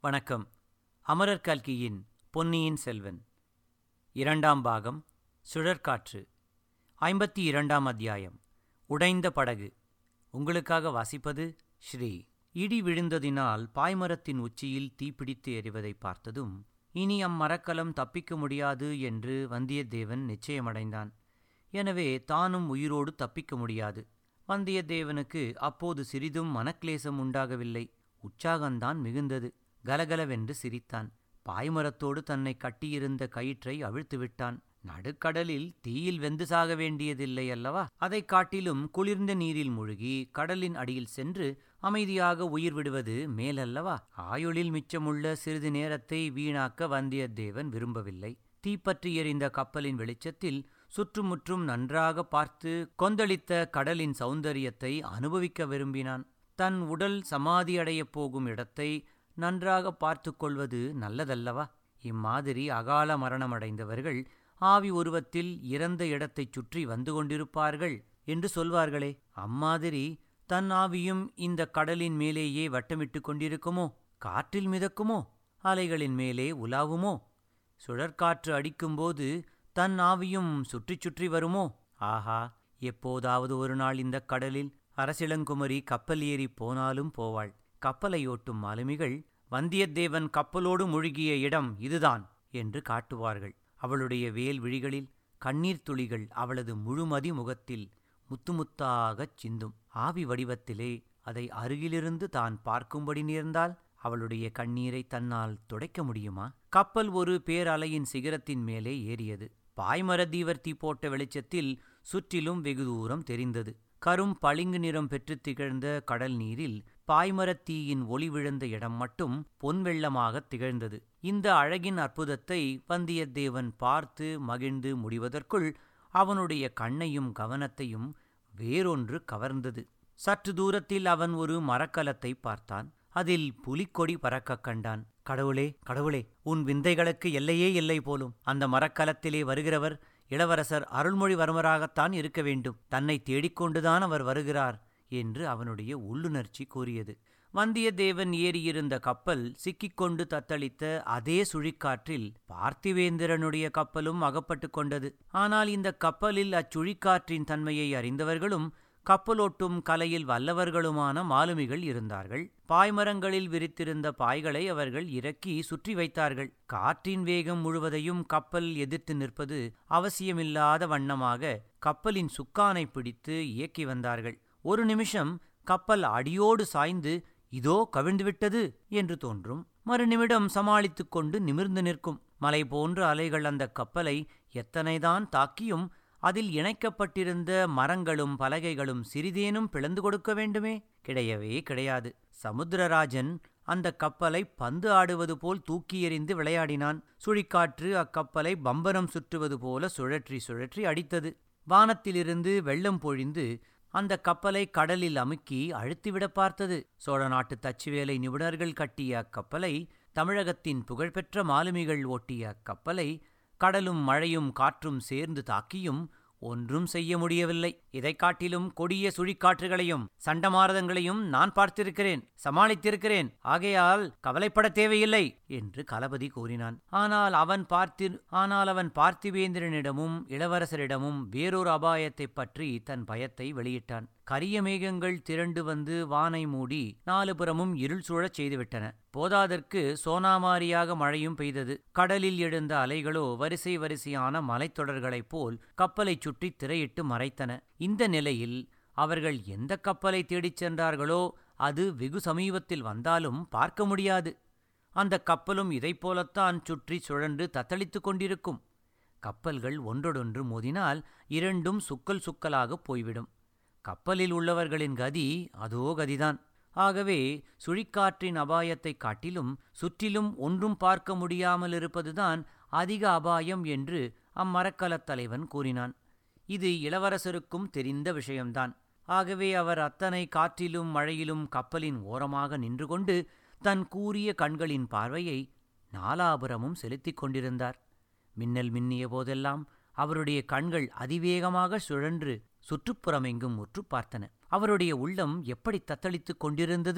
வணக்கம் அமரர் கல்கியின் பொன்னியின் செல்வன் இரண்டாம் பாகம் சுழற்காற்று ஐம்பத்தி இரண்டாம் அத்தியாயம் உடைந்த படகு உங்களுக்காக வாசிப்பது ஸ்ரீ இடி விழுந்ததினால் பாய்மரத்தின் உச்சியில் தீப்பிடித்து எரிவதை பார்த்ததும் இனி அம்மரக்கலம் தப்பிக்க முடியாது என்று வந்தியத்தேவன் நிச்சயமடைந்தான் எனவே தானும் உயிரோடு தப்பிக்க முடியாது வந்தியத்தேவனுக்கு அப்போது சிறிதும் மனக்லேசம் உண்டாகவில்லை உற்சாகந்தான் மிகுந்தது கலகலவென்று சிரித்தான் பாய்மரத்தோடு தன்னை கட்டியிருந்த கயிற்றை அவிழ்த்து விட்டான் நடுக்கடலில் தீயில் வெந்து சாக வேண்டியதில்லை அல்லவா அதைக் காட்டிலும் குளிர்ந்த நீரில் மூழ்கி கடலின் அடியில் சென்று அமைதியாக உயிர் விடுவது மேலல்லவா ஆயுளில் மிச்சமுள்ள சிறிது நேரத்தை வீணாக்க வந்தியத்தேவன் விரும்பவில்லை தீப்பற்றி எரிந்த கப்பலின் வெளிச்சத்தில் சுற்றுமுற்றும் நன்றாக பார்த்து கொந்தளித்த கடலின் சௌந்தரியத்தை அனுபவிக்க விரும்பினான் தன் உடல் சமாதியடையப் போகும் இடத்தை நன்றாக பார்த்து கொள்வது நல்லதல்லவா இம்மாதிரி அகால மரணமடைந்தவர்கள் ஆவி உருவத்தில் இறந்த இடத்தைச் சுற்றி வந்து கொண்டிருப்பார்கள் என்று சொல்வார்களே அம்மாதிரி தன் ஆவியும் இந்த கடலின் மேலேயே வட்டமிட்டு கொண்டிருக்குமோ காற்றில் மிதக்குமோ அலைகளின் மேலே உலாவுமோ சுழற்காற்று அடிக்கும்போது தன் ஆவியும் சுற்றி சுற்றி வருமோ ஆஹா எப்போதாவது ஒரு நாள் இந்த கடலில் அரசிளங்குமரி கப்பல் ஏறி போனாலும் போவாள் கப்பலை ஓட்டும் மாலுமிகள் வந்தியத்தேவன் கப்பலோடு முழுகிய இடம் இதுதான் என்று காட்டுவார்கள் அவளுடைய வேல் விழிகளில் கண்ணீர் துளிகள் அவளது முழுமதி முகத்தில் முத்துமுத்தாகச் சிந்தும் ஆவி வடிவத்திலே அதை அருகிலிருந்து தான் பார்க்கும்படி நேர்ந்தால் அவளுடைய கண்ணீரை தன்னால் துடைக்க முடியுமா கப்பல் ஒரு பேரலையின் சிகரத்தின் மேலே ஏறியது பாய்மர தீவர்த்தி போட்ட வெளிச்சத்தில் சுற்றிலும் வெகு தூரம் தெரிந்தது கரும் பளிங்கு நிறம் பெற்று திகழ்ந்த கடல் நீரில் பாய்மரத் தீயின் ஒளி விழுந்த இடம் மட்டும் பொன் வெள்ளமாகத் திகழ்ந்தது இந்த அழகின் அற்புதத்தை வந்தியத்தேவன் பார்த்து மகிழ்ந்து முடிவதற்குள் அவனுடைய கண்ணையும் கவனத்தையும் வேறொன்று கவர்ந்தது சற்று தூரத்தில் அவன் ஒரு மரக்கலத்தை பார்த்தான் அதில் புலிக்கொடி பறக்கக் கண்டான் கடவுளே கடவுளே உன் விந்தைகளுக்கு எல்லையே இல்லை போலும் அந்த மரக்கலத்திலே வருகிறவர் இளவரசர் அருள்மொழிவர்மராகத்தான் இருக்க வேண்டும் தன்னை தேடிக்கொண்டுதான் அவர் வருகிறார் என்று அவனுடைய உள்ளுணர்ச்சி கூறியது வந்தியத்தேவன் ஏறியிருந்த கப்பல் சிக்கிக்கொண்டு தத்தளித்த அதே சுழிக்காற்றில் பார்த்திவேந்திரனுடைய கப்பலும் அகப்பட்டு கொண்டது ஆனால் இந்த கப்பலில் அச்சுழிக்காற்றின் தன்மையை அறிந்தவர்களும் கப்பலோட்டும் கலையில் வல்லவர்களுமான மாலுமிகள் இருந்தார்கள் பாய்மரங்களில் விரித்திருந்த பாய்களை அவர்கள் இறக்கி சுற்றி வைத்தார்கள் காற்றின் வேகம் முழுவதையும் கப்பல் எதிர்த்து நிற்பது அவசியமில்லாத வண்ணமாக கப்பலின் சுக்கானை பிடித்து இயக்கி வந்தார்கள் ஒரு நிமிஷம் கப்பல் அடியோடு சாய்ந்து இதோ கவிழ்ந்துவிட்டது என்று தோன்றும் மறுநிமிடம் சமாளித்துக் கொண்டு நிமிர்ந்து நிற்கும் மலை போன்ற அலைகள் அந்த கப்பலை எத்தனைதான் தாக்கியும் அதில் இணைக்கப்பட்டிருந்த மரங்களும் பலகைகளும் சிறிதேனும் பிளந்து கொடுக்க வேண்டுமே கிடையவே கிடையாது சமுத்திரராஜன் அந்த கப்பலை பந்து ஆடுவது போல் தூக்கி எறிந்து விளையாடினான் சுழிக்காற்று அக்கப்பலை பம்பரம் சுற்றுவது போல சுழற்றி சுழற்றி அடித்தது வானத்திலிருந்து வெள்ளம் பொழிந்து அந்த கப்பலை கடலில் அமுக்கி அழுத்திவிட பார்த்தது சோழ நாட்டு தச்சுவேலை நிபுணர்கள் கட்டிய அக்கப்பலை தமிழகத்தின் புகழ்பெற்ற மாலுமிகள் ஓட்டிய அக்கப்பலை கடலும் மழையும் காற்றும் சேர்ந்து தாக்கியும் ஒன்றும் செய்ய முடியவில்லை இதைக் காட்டிலும் கொடிய சுழிக்காற்றுகளையும் சண்டமாரதங்களையும் நான் பார்த்திருக்கிறேன் சமாளித்திருக்கிறேன் ஆகையால் கவலைப்பட தேவையில்லை என்று களபதி கூறினான் ஆனால் அவன் பார்த்தி ஆனால் அவன் பார்த்திவேந்திரனிடமும் இளவரசரிடமும் வேறொரு அபாயத்தைப் பற்றி தன் பயத்தை வெளியிட்டான் கரிய மேகங்கள் திரண்டு வந்து வானை மூடி நாலு புறமும் இருள் சூழச் செய்துவிட்டன போதாதற்கு சோனாமாரியாக மழையும் பெய்தது கடலில் எழுந்த அலைகளோ வரிசை வரிசையான மலைத்தொடர்களைப் போல் கப்பலைச் சுற்றி திரையிட்டு மறைத்தன இந்த நிலையில் அவர்கள் எந்த கப்பலை தேடிச் சென்றார்களோ அது வெகு சமீபத்தில் வந்தாலும் பார்க்க முடியாது அந்த கப்பலும் இதைப் போலத்தான் சுற்றி சுழன்று தத்தளித்துக் கொண்டிருக்கும் கப்பல்கள் ஒன்றொடொன்று மோதினால் இரண்டும் சுக்கல் சுக்கலாகப் போய்விடும் கப்பலில் உள்ளவர்களின் கதி அதோ கதிதான் ஆகவே சுழிக்காற்றின் அபாயத்தைக் காட்டிலும் சுற்றிலும் ஒன்றும் பார்க்க முடியாமல் இருப்பதுதான் அதிக அபாயம் என்று அம்மரக்கலத் தலைவன் கூறினான் இது இளவரசருக்கும் தெரிந்த விஷயம்தான் ஆகவே அவர் அத்தனை காற்றிலும் மழையிலும் கப்பலின் ஓரமாக நின்று கொண்டு தன் கூரிய கண்களின் பார்வையை நாலாபுரமும் செலுத்திக் கொண்டிருந்தார் மின்னல் மின்னிய போதெல்லாம் அவருடைய கண்கள் அதிவேகமாக சுழன்று சுற்றுப்புறமெங்கும் உற்று பார்த்தன அவருடைய உள்ளம் எப்படி தத்தளித்துக் கொண்டிருந்தது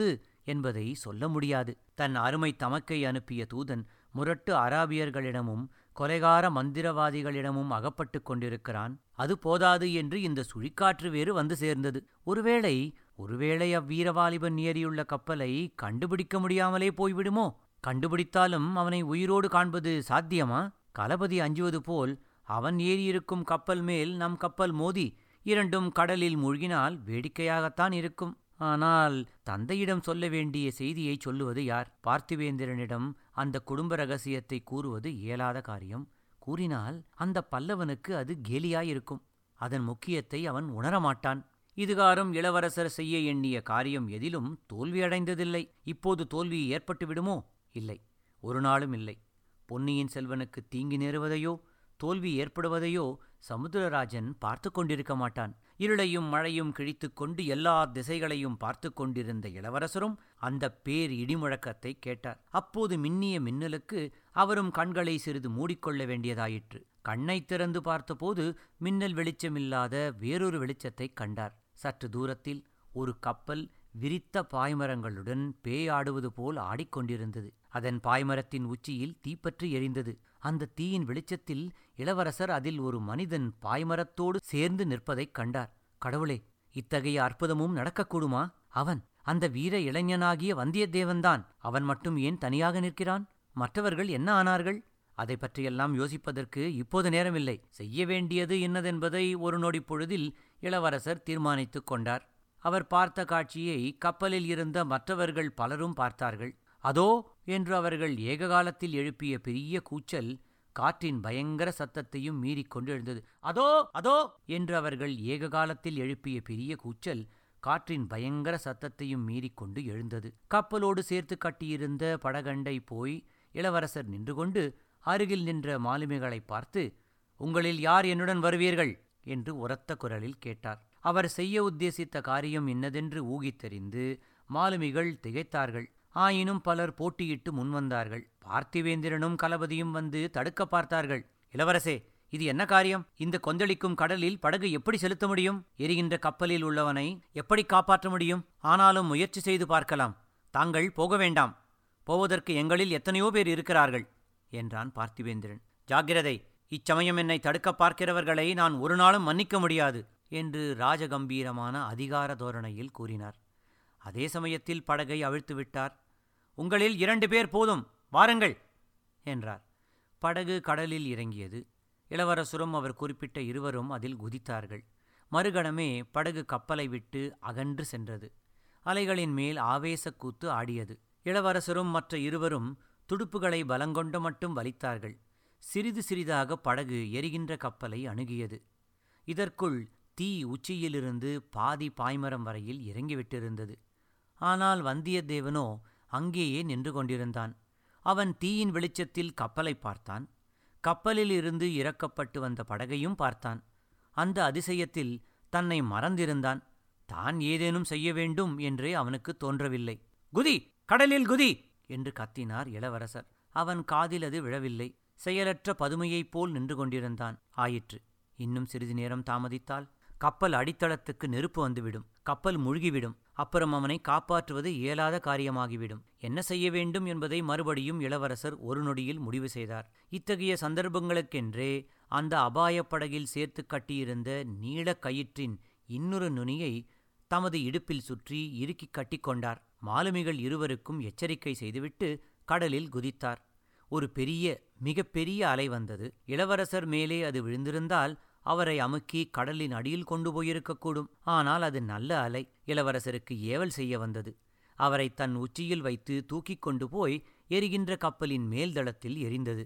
என்பதை சொல்ல முடியாது தன் அருமை தமக்கை அனுப்பிய தூதன் முரட்டு அராபியர்களிடமும் கொலைகார மந்திரவாதிகளிடமும் அகப்பட்டு கொண்டிருக்கிறான் அது போதாது என்று இந்த சுழிக்காற்று வேறு வந்து சேர்ந்தது ஒருவேளை ஒருவேளை அவ்வீரவாலிபன் ஏறியுள்ள கப்பலை கண்டுபிடிக்க முடியாமலே போய்விடுமோ கண்டுபிடித்தாலும் அவனை உயிரோடு காண்பது சாத்தியமா களபதி அஞ்சுவது போல் அவன் ஏறியிருக்கும் கப்பல் மேல் நம் கப்பல் மோதி இரண்டும் கடலில் மூழ்கினால் வேடிக்கையாகத்தான் இருக்கும் ஆனால் தந்தையிடம் சொல்ல வேண்டிய செய்தியை சொல்லுவது யார் பார்த்திவேந்திரனிடம் அந்த குடும்ப ரகசியத்தை கூறுவது இயலாத காரியம் கூறினால் அந்த பல்லவனுக்கு அது கேலியாயிருக்கும் அதன் முக்கியத்தை அவன் உணரமாட்டான் இதுகாரும் இளவரசர் செய்ய எண்ணிய காரியம் எதிலும் தோல்வியடைந்ததில்லை இப்போது தோல்வி ஏற்பட்டு விடுமோ இல்லை ஒரு நாளும் இல்லை பொன்னியின் செல்வனுக்கு தீங்கி நேருவதையோ தோல்வி ஏற்படுவதையோ சமுத்திரராஜன் பார்த்து கொண்டிருக்க மாட்டான் இருளையும் மழையும் கிழித்துக் கொண்டு எல்லா திசைகளையும் பார்த்து கொண்டிருந்த இளவரசரும் அந்த பேர் இடிமுழக்கத்தை கேட்டார் அப்போது மின்னிய மின்னலுக்கு அவரும் கண்களை சிறிது மூடிக்கொள்ள வேண்டியதாயிற்று கண்ணை திறந்து பார்த்தபோது மின்னல் வெளிச்சமில்லாத வேறொரு வெளிச்சத்தைக் கண்டார் சற்று தூரத்தில் ஒரு கப்பல் விரித்த பாய்மரங்களுடன் பேயாடுவது போல் ஆடிக்கொண்டிருந்தது அதன் பாய்மரத்தின் உச்சியில் தீப்பற்றி எரிந்தது அந்த தீயின் வெளிச்சத்தில் இளவரசர் அதில் ஒரு மனிதன் பாய்மரத்தோடு சேர்ந்து நிற்பதைக் கண்டார் கடவுளே இத்தகைய அற்புதமும் நடக்கக்கூடுமா அவன் அந்த வீர இளைஞனாகிய வந்தியத்தேவன்தான் அவன் மட்டும் ஏன் தனியாக நிற்கிறான் மற்றவர்கள் என்ன ஆனார்கள் அதை பற்றியெல்லாம் யோசிப்பதற்கு இப்போது நேரமில்லை செய்ய வேண்டியது என்னதென்பதை ஒரு நொடி பொழுதில் இளவரசர் தீர்மானித்துக் கொண்டார் அவர் பார்த்த காட்சியை கப்பலில் இருந்த மற்றவர்கள் பலரும் பார்த்தார்கள் அதோ என்று அவர்கள் ஏககாலத்தில் எழுப்பிய பெரிய கூச்சல் காற்றின் பயங்கர சத்தத்தையும் மீறிக் கொண்டு எழுந்தது அதோ அதோ என்று அவர்கள் ஏககாலத்தில் எழுப்பிய பெரிய கூச்சல் காற்றின் பயங்கர சத்தத்தையும் மீறிக்கொண்டு எழுந்தது கப்பலோடு சேர்த்து கட்டியிருந்த படகண்டை போய் இளவரசர் நின்று கொண்டு அருகில் நின்ற மாலுமிகளை பார்த்து உங்களில் யார் என்னுடன் வருவீர்கள் என்று உரத்த குரலில் கேட்டார் அவர் செய்ய உத்தேசித்த காரியம் இன்னதென்று ஊகித்தெறிந்து மாலுமிகள் திகைத்தார்கள் ஆயினும் பலர் போட்டியிட்டு முன்வந்தார்கள் பார்த்திவேந்திரனும் கலபதியும் வந்து தடுக்க பார்த்தார்கள் இளவரசே இது என்ன காரியம் இந்த கொந்தளிக்கும் கடலில் படகு எப்படி செலுத்த முடியும் எரிகின்ற கப்பலில் உள்ளவனை எப்படி காப்பாற்ற முடியும் ஆனாலும் முயற்சி செய்து பார்க்கலாம் தாங்கள் போக வேண்டாம் போவதற்கு எங்களில் எத்தனையோ பேர் இருக்கிறார்கள் என்றான் பார்த்திவேந்திரன் ஜாகிரதை இச்சமயம் என்னை தடுக்க பார்க்கிறவர்களை நான் ஒரு நாளும் மன்னிக்க முடியாது என்று ராஜகம்பீரமான அதிகார தோரணையில் கூறினார் அதே சமயத்தில் படகை அவிழ்த்து விட்டார் உங்களில் இரண்டு பேர் போதும் வாருங்கள் என்றார் படகு கடலில் இறங்கியது இளவரசரும் அவர் குறிப்பிட்ட இருவரும் அதில் குதித்தார்கள் மறுகணமே படகு கப்பலை விட்டு அகன்று சென்றது அலைகளின் மேல் ஆவேசக் கூத்து ஆடியது இளவரசரும் மற்ற இருவரும் துடுப்புகளை பலங்கொண்டு மட்டும் வலித்தார்கள் சிறிது சிறிதாக படகு எரிகின்ற கப்பலை அணுகியது இதற்குள் தீ உச்சியிலிருந்து பாதி பாய்மரம் வரையில் இறங்கிவிட்டிருந்தது ஆனால் வந்தியத்தேவனோ அங்கேயே நின்று கொண்டிருந்தான் அவன் தீயின் வெளிச்சத்தில் கப்பலை பார்த்தான் கப்பலில் இருந்து இறக்கப்பட்டு வந்த படகையும் பார்த்தான் அந்த அதிசயத்தில் தன்னை மறந்திருந்தான் தான் ஏதேனும் செய்ய வேண்டும் என்றே அவனுக்கு தோன்றவில்லை குதி கடலில் குதி என்று கத்தினார் இளவரசர் அவன் காதில் அது விழவில்லை செயலற்ற பதுமையைப் போல் நின்று கொண்டிருந்தான் ஆயிற்று இன்னும் சிறிது நேரம் தாமதித்தால் கப்பல் அடித்தளத்துக்கு நெருப்பு வந்துவிடும் கப்பல் முழுகிவிடும் அப்புறம் அவனை காப்பாற்றுவது இயலாத காரியமாகிவிடும் என்ன செய்ய வேண்டும் என்பதை மறுபடியும் இளவரசர் ஒரு நொடியில் முடிவு செய்தார் இத்தகைய சந்தர்ப்பங்களுக்கென்றே அந்த அபாயப் படகில் சேர்த்து கட்டியிருந்த நீளக் கயிற்றின் இன்னொரு நுனியை தமது இடுப்பில் சுற்றி இறுக்கிக் கட்டிக்கொண்டார் மாலுமிகள் இருவருக்கும் எச்சரிக்கை செய்துவிட்டு கடலில் குதித்தார் ஒரு பெரிய மிகப் பெரிய அலை வந்தது இளவரசர் மேலே அது விழுந்திருந்தால் அவரை அமுக்கி கடலின் அடியில் கொண்டு போயிருக்கக்கூடும் ஆனால் அது நல்ல அலை இளவரசருக்கு ஏவல் செய்ய வந்தது அவரை தன் உச்சியில் வைத்து தூக்கிக் கொண்டு போய் எரிகின்ற கப்பலின் மேல்தளத்தில் எரிந்தது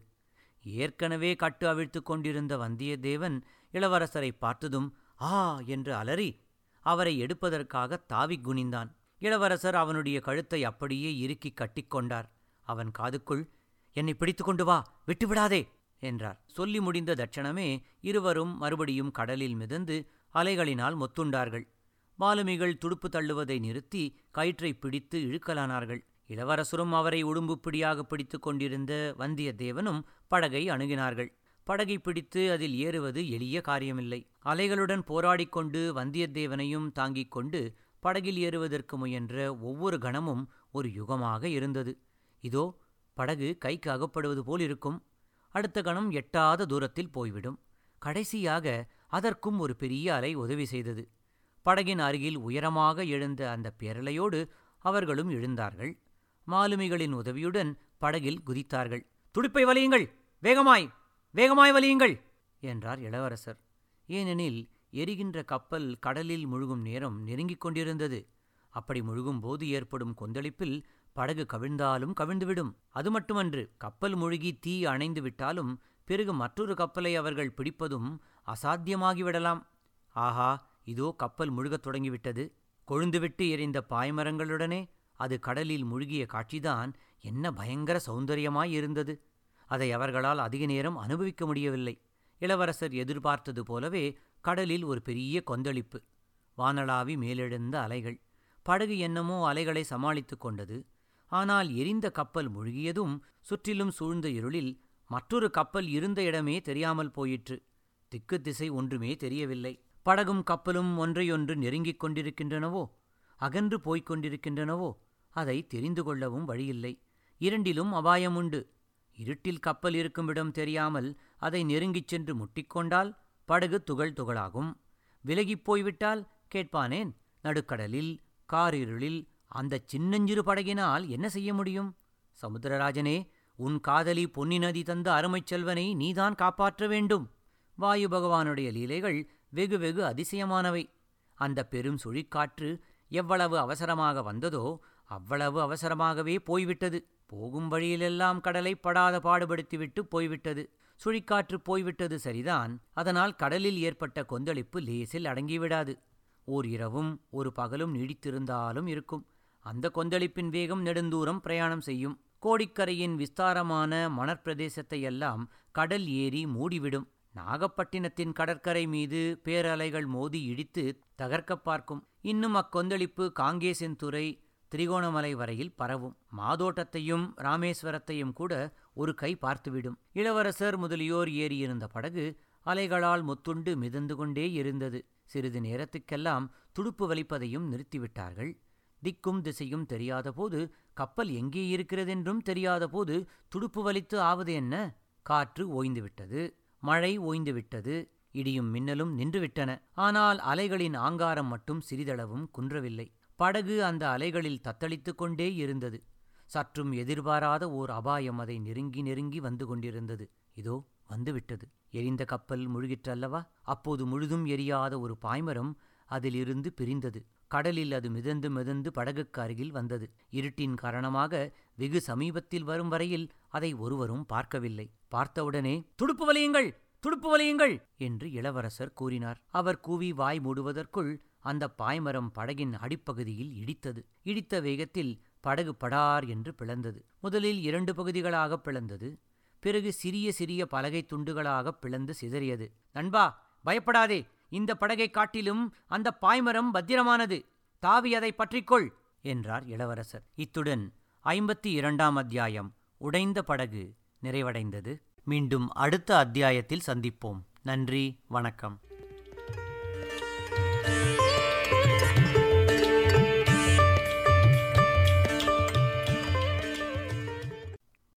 ஏற்கனவே கட்டு அவிழ்த்து கொண்டிருந்த வந்தியத்தேவன் இளவரசரை பார்த்ததும் ஆ என்று அலறி அவரை எடுப்பதற்காக தாவிக் குனிந்தான் இளவரசர் அவனுடைய கழுத்தை அப்படியே இறுக்கிக் கட்டிக்கொண்டார் அவன் காதுக்குள் என்னை பிடித்து கொண்டு வா விட்டுவிடாதே என்றார் சொல்லி முடிந்த தட்சணமே இருவரும் மறுபடியும் கடலில் மிதந்து அலைகளினால் மொத்துண்டார்கள் மாலுமிகள் துடுப்பு தள்ளுவதை நிறுத்தி கயிற்றை பிடித்து இழுக்கலானார்கள் இளவரசரும் அவரை உடும்பு பிடியாக பிடித்து கொண்டிருந்த வந்தியத்தேவனும் படகை அணுகினார்கள் படகை பிடித்து அதில் ஏறுவது எளிய காரியமில்லை அலைகளுடன் போராடிக் கொண்டு வந்தியத்தேவனையும் தாங்கிக் கொண்டு படகில் ஏறுவதற்கு முயன்ற ஒவ்வொரு கணமும் ஒரு யுகமாக இருந்தது இதோ படகு கைக்கு அகப்படுவது போல் இருக்கும் அடுத்த கணம் எட்டாத தூரத்தில் போய்விடும் கடைசியாக அதற்கும் ஒரு பெரிய அலை உதவி செய்தது படகின் அருகில் உயரமாக எழுந்த அந்த பேரலையோடு அவர்களும் எழுந்தார்கள் மாலுமிகளின் உதவியுடன் படகில் குதித்தார்கள் துடுப்பை வலியுங்கள் வேகமாய் வேகமாய் வலியுங்கள் என்றார் இளவரசர் ஏனெனில் எரிகின்ற கப்பல் கடலில் முழுகும் நேரம் நெருங்கிக் கொண்டிருந்தது அப்படி முழுகும் போது ஏற்படும் கொந்தளிப்பில் படகு கவிழ்ந்தாலும் கவிழ்ந்துவிடும் அது மட்டுமன்று கப்பல் முழுகி தீ அணைந்து விட்டாலும் பிறகு மற்றொரு கப்பலை அவர்கள் பிடிப்பதும் அசாத்தியமாகிவிடலாம் ஆஹா இதோ கப்பல் முழுகத் தொடங்கிவிட்டது கொழுந்துவிட்டு எரிந்த பாய்மரங்களுடனே அது கடலில் முழுகிய காட்சிதான் என்ன பயங்கர சௌந்தரியமாயிருந்தது அதை அவர்களால் அதிக நேரம் அனுபவிக்க முடியவில்லை இளவரசர் எதிர்பார்த்தது போலவே கடலில் ஒரு பெரிய கொந்தளிப்பு வானளாவி மேலெழுந்த அலைகள் படகு என்னமோ அலைகளை சமாளித்துக் கொண்டது ஆனால் எரிந்த கப்பல் முழுகியதும் சுற்றிலும் சூழ்ந்த இருளில் மற்றொரு கப்பல் இருந்த இடமே தெரியாமல் போயிற்று திக்கு திசை ஒன்றுமே தெரியவில்லை படகும் கப்பலும் ஒன்றையொன்று நெருங்கிக் கொண்டிருக்கின்றனவோ அகன்று போய்க் கொண்டிருக்கின்றனவோ அதை தெரிந்து கொள்ளவும் வழியில்லை இரண்டிலும் அபாயம் உண்டு இருட்டில் கப்பல் இருக்குமிடம் தெரியாமல் அதை நெருங்கிச் சென்று முட்டிக்கொண்டால் படகு துகள் துகளாகும் விலகிப் போய்விட்டால் கேட்பானேன் நடுக்கடலில் காரிருளில் அந்தச் சின்னஞ்சிறு படகினால் என்ன செய்ய முடியும் சமுத்திரராஜனே உன் காதலி பொன்னி நதி தந்த அருமைச் செல்வனை நீதான் காப்பாற்ற வேண்டும் வாயு பகவானுடைய லீலைகள் வெகு வெகு அதிசயமானவை அந்த பெரும் சுழிக்காற்று எவ்வளவு அவசரமாக வந்ததோ அவ்வளவு அவசரமாகவே போய்விட்டது போகும் வழியிலெல்லாம் கடலை படாத பாடுபடுத்திவிட்டு போய்விட்டது சுழிக்காற்று போய்விட்டது சரிதான் அதனால் கடலில் ஏற்பட்ட கொந்தளிப்பு லேசில் அடங்கிவிடாது ஓர் இரவும் ஒரு பகலும் நீடித்திருந்தாலும் இருக்கும் அந்த கொந்தளிப்பின் வேகம் நெடுந்தூரம் பிரயாணம் செய்யும் கோடிக்கரையின் விஸ்தாரமான மணற்பிரதேசத்தையெல்லாம் கடல் ஏறி மூடிவிடும் நாகப்பட்டினத்தின் கடற்கரை மீது பேரலைகள் மோதி இடித்து தகர்க்கப் பார்க்கும் இன்னும் அக்கொந்தளிப்பு காங்கேசன் துறை திரிகோணமலை வரையில் பரவும் மாதோட்டத்தையும் ராமேஸ்வரத்தையும் கூட ஒரு கை பார்த்துவிடும் இளவரசர் முதலியோர் ஏறியிருந்த படகு அலைகளால் முத்துண்டு மிதந்து கொண்டே இருந்தது சிறிது நேரத்துக்கெல்லாம் துடுப்பு வலிப்பதையும் நிறுத்திவிட்டார்கள் திக்கும் திசையும் தெரியாதபோது கப்பல் எங்கே இருக்கிறதென்றும் தெரியாதபோது துடுப்பு வலித்து ஆவது என்ன காற்று ஓய்ந்துவிட்டது மழை ஓய்ந்துவிட்டது இடியும் மின்னலும் நின்றுவிட்டன ஆனால் அலைகளின் ஆங்காரம் மட்டும் சிறிதளவும் குன்றவில்லை படகு அந்த அலைகளில் தத்தளித்துக் கொண்டே இருந்தது சற்றும் எதிர்பாராத ஓர் அபாயம் அதை நெருங்கி நெருங்கி வந்து கொண்டிருந்தது இதோ வந்துவிட்டது எரிந்த கப்பல் முழுகிற்றல்லவா அப்போது முழுதும் எரியாத ஒரு பாய்மரம் அதிலிருந்து பிரிந்தது கடலில் அது மிதந்து மிதந்து படகுக்கு அருகில் வந்தது இருட்டின் காரணமாக வெகு சமீபத்தில் வரும் வரையில் அதை ஒருவரும் பார்க்கவில்லை பார்த்தவுடனே துடுப்பு வலியுங்கள் துடுப்பு வலியுங்கள் என்று இளவரசர் கூறினார் அவர் கூவி வாய் மூடுவதற்குள் அந்த பாய்மரம் படகின் அடிப்பகுதியில் இடித்தது இடித்த வேகத்தில் படகு படார் என்று பிளந்தது முதலில் இரண்டு பகுதிகளாக பிளந்தது பிறகு சிறிய சிறிய பலகை துண்டுகளாக பிளந்து சிதறியது நண்பா பயப்படாதே இந்த படகைக் காட்டிலும் அந்த பாய்மரம் பத்திரமானது தாவி அதை பற்றிக்கொள் என்றார் இளவரசர் இத்துடன் ஐம்பத்தி இரண்டாம் அத்தியாயம் உடைந்த படகு நிறைவடைந்தது மீண்டும் அடுத்த அத்தியாயத்தில் சந்திப்போம் நன்றி வணக்கம்